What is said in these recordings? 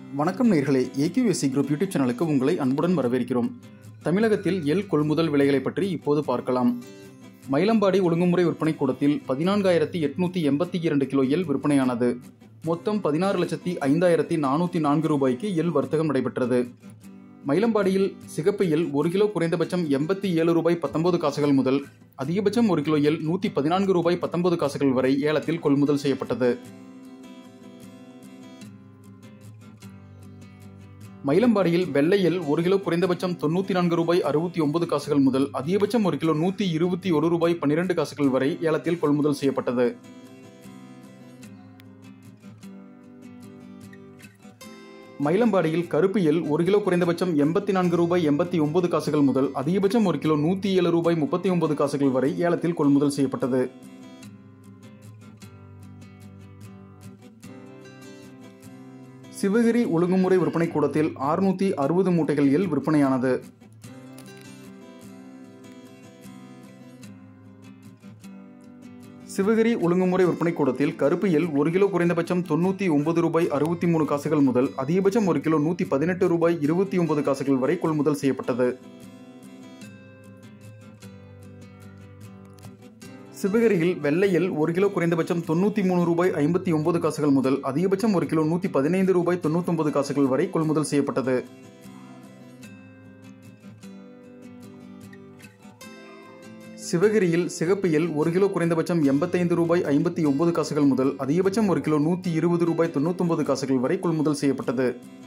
வணக்கம் நேர்களே AQSC group YouTube சேனலுக்கு உங்களை அன்புடன் வரவேற்கிறோம் தமிழகத்தில் எல் கொள்முதல் விலைகளை பற்றி இப்போது பார்க்கலாம் மயிலம்பாடி ஒழுங்குமுறை விற்பனை கூடத்தில் பதினான்காயிரத்தி எட்நூற்றி எண்பத்தி இரண்டு கிலோ எல் விற்பனையானது மொத்தம் பதினாறு லட்சத்தி ஐந்தாயிரத்தி நானூற்றி நான்கு ரூபாய்க்கு எல் வர்த்தகம் நடைபெற்றது மயிலம்பாடியில் சிகப்பு எல் ஒரு கிலோ குறைந்தபட்சம் எண்பத்தி ஏழு ரூபாய் பத்தொன்பது காசுகள் முதல் அதிகபட்சம் ஒரு கிலோ எல் நூற்றி பதினான்கு ரூபாய் பத்தொன்பது காசுகள் வரை ஏலத்தில் கொள்முதல் செய்யப்பட்டது மயிலம்பாடியில் வெள்ளையில் ஒரு கிலோ குறைந்தபட்சம் தொண்ணூற்றி நான்கு ரூபாய் அறுபத்தி ஒன்பது காசுகள் முதல் அதிகபட்சம் ஒரு கிலோ நூற்றி இருபத்தி ஒரு ரூபாய் பன்னிரண்டு காசுகள் வரை ஏலத்தில் கொள்முதல் செய்யப்பட்டது மயிலம்பாடியில் கருப்பு எல் ஒரு கிலோ குறைந்தபட்சம் எண்பத்தி நான்கு ரூபாய் எண்பத்தி ஒன்பது காசுகள் முதல் அதிகபட்சம் ஒரு கிலோ நூற்றி ஏழு ரூபாய் முப்பத்தி ஒன்பது காசுகள் வரை ஏலத்தில் கொள்முதல் செய்யப்பட்டது சிவகிரி ஒழுங்குமுறை விற்பனை கூடத்தில் அறுநூத்தி அறுபது மூட்டைகள் எல் விற்பனையானது சிவகிரி ஒழுங்குமுறை விற்பனை கூடத்தில் கருப்பு எல் ஒரு கிலோ குறைந்தபட்சம் தொண்ணூற்றி ஒன்பது ரூபாய் அறுபத்தி மூணு காசுகள் முதல் அதிகபட்சம் ஒரு கிலோ நூற்றி பதினெட்டு ரூபாய் இருபத்தி ஒன்பது காசுகள் வரை கொள்முதல் செய்யப்பட்டது சிவகிரியில் வெள்ளையில் ஒரு கிலோ குறைந்தபட்சம் தொண்ணூற்றி மூணு ரூபாய் ஐம்பத்தி ஒன்பது காசுகள் முதல் அதிகபட்சம் ஒரு கிலோ நூற்றி பதினைந்து ரூபாய் தொண்ணூத்தொன்பது காசுகள் வரை கொள்முதல் செய்யப்பட்டது சிவகிரியில் சிகப்பு எல் ஒரு கிலோ குறைந்தபட்சம் எண்பத்தைந்து ரூபாய் ஐம்பத்தி ஒன்பது காசுகள் முதல் அதிகபட்சம் ஒரு கிலோ நூற்றி இருபது ரூபாய் தொண்ணூத்தொன்பது காசுகள் வரை கொள்முதல் செய்யப்பட்டது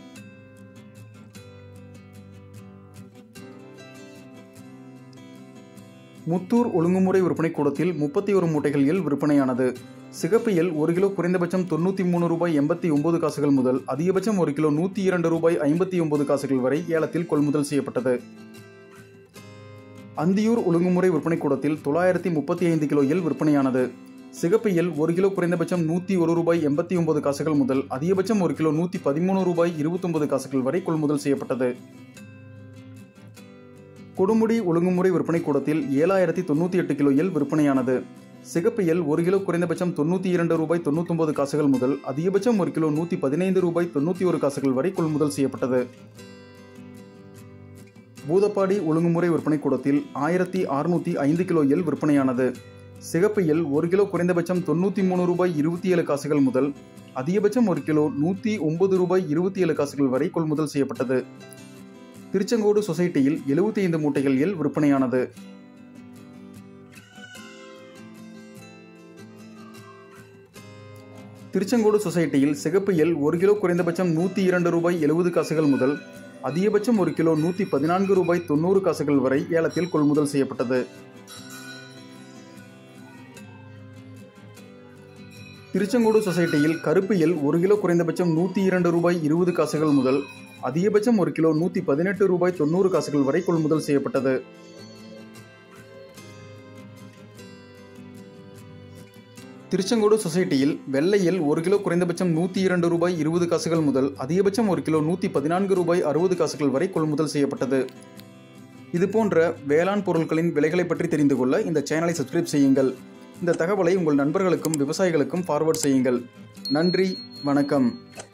முத்தூர் ஒழுங்குமுறை விற்பனை கூடத்தில் முப்பத்தி ஒரு மூட்டைகள் எல் விற்பனையானது சிகப்பு எல் ஒரு கிலோ குறைந்தபட்சம் தொண்ணூற்றி மூணு ரூபாய் எண்பத்தி ஒன்பது காசுகள் முதல் அதிகபட்சம் ஒரு கிலோ நூற்றி இரண்டு ரூபாய் ஐம்பத்தி ஒன்பது காசுகள் வரை ஏலத்தில் கொள்முதல் செய்யப்பட்டது அந்தியூர் ஒழுங்குமுறை விற்பனை கூடத்தில் தொள்ளாயிரத்தி முப்பத்தி ஐந்து கிலோ எல் விற்பனையானது சிகப்பு எல் ஒரு கிலோ குறைந்தபட்சம் நூற்றி ஒரு ரூபாய் எண்பத்தி ஒன்பது காசுகள் முதல் அதிகபட்சம் ஒரு கிலோ நூற்றி பதிமூணு ரூபாய் இருபத்தொன்பது காசுகள் வரை கொள்முதல் செய்யப்பட்டது கொடுமுடி ஒழுங்குமுறை விற்பனை கூடத்தில் ஏழாயிரத்தி தொண்ணூற்றி எட்டு கிலோ எல் விற்பனையானது சிகப்பு எல் ஒரு கிலோ குறைந்தபட்சம் தொண்ணூற்றி இரண்டு ரூபாய் தொண்ணூத்தொன்பது காசுகள் முதல் அதிகபட்சம் ஒரு கிலோ நூற்றி பதினைந்து ரூபாய் தொண்ணூற்றி ஒரு காசுகள் வரை கொள்முதல் செய்யப்பட்டது பூதப்பாடி ஒழுங்குமுறை விற்பனை கூடத்தில் ஆயிரத்தி அறுநூற்றி ஐந்து கிலோ எல் விற்பனையானது சிகப்பு எல் ஒரு கிலோ குறைந்தபட்சம் தொண்ணூற்றி மூணு ரூபாய் இருபத்தி ஏழு காசுகள் முதல் அதிகபட்சம் ஒரு கிலோ நூற்றி ஒன்பது ரூபாய் இருபத்தி ஏழு காசுகள் வரை கொள்முதல் செய்யப்பட்டது திருச்செங்கோடு சொசைட்டியில் எழுபத்தி ஐந்து மூட்டைகள் எல் விற்பனையானது திருச்செங்கோடு சொசைட்டியில் சிகப்பு எல் ஒரு கிலோ குறைந்தபட்சம் நூற்றி இரண்டு ரூபாய் எழுபது காசுகள் முதல் அதிகபட்சம் ஒரு கிலோ நூற்றி பதினான்கு ரூபாய் தொண்ணூறு காசுகள் வரை ஏலத்தில் கொள்முதல் செய்யப்பட்டது திருச்செங்கோடு சொசைட்டியில் கருப்பு எல் ஒரு கிலோ குறைந்தபட்சம் நூற்றி இரண்டு ரூபாய் இருபது காசுகள் முதல் அதிகபட்சம் ஒரு கிலோ நூற்றி பதினெட்டு ரூபாய் தொண்ணூறு காசுகள் வரை கொள்முதல் செய்யப்பட்டது திருச்செங்கோடு சொசைட்டியில் வெள்ளையில் ஒரு கிலோ குறைந்தபட்சம் நூற்றி இரண்டு ரூபாய் இருபது காசுகள் முதல் அதிகபட்சம் ஒரு கிலோ நூற்றி பதினான்கு ரூபாய் அறுபது காசுகள் வரை கொள்முதல் செய்யப்பட்டது இது போன்ற வேளாண் பொருட்களின் விலைகளை பற்றி தெரிந்து கொள்ள இந்த சேனலை சப்ஸ்கிரைப் செய்யுங்கள் இந்த தகவலை உங்கள் நண்பர்களுக்கும் விவசாயிகளுக்கும் ஃபார்வர்ட் செய்யுங்கள் நன்றி வணக்கம்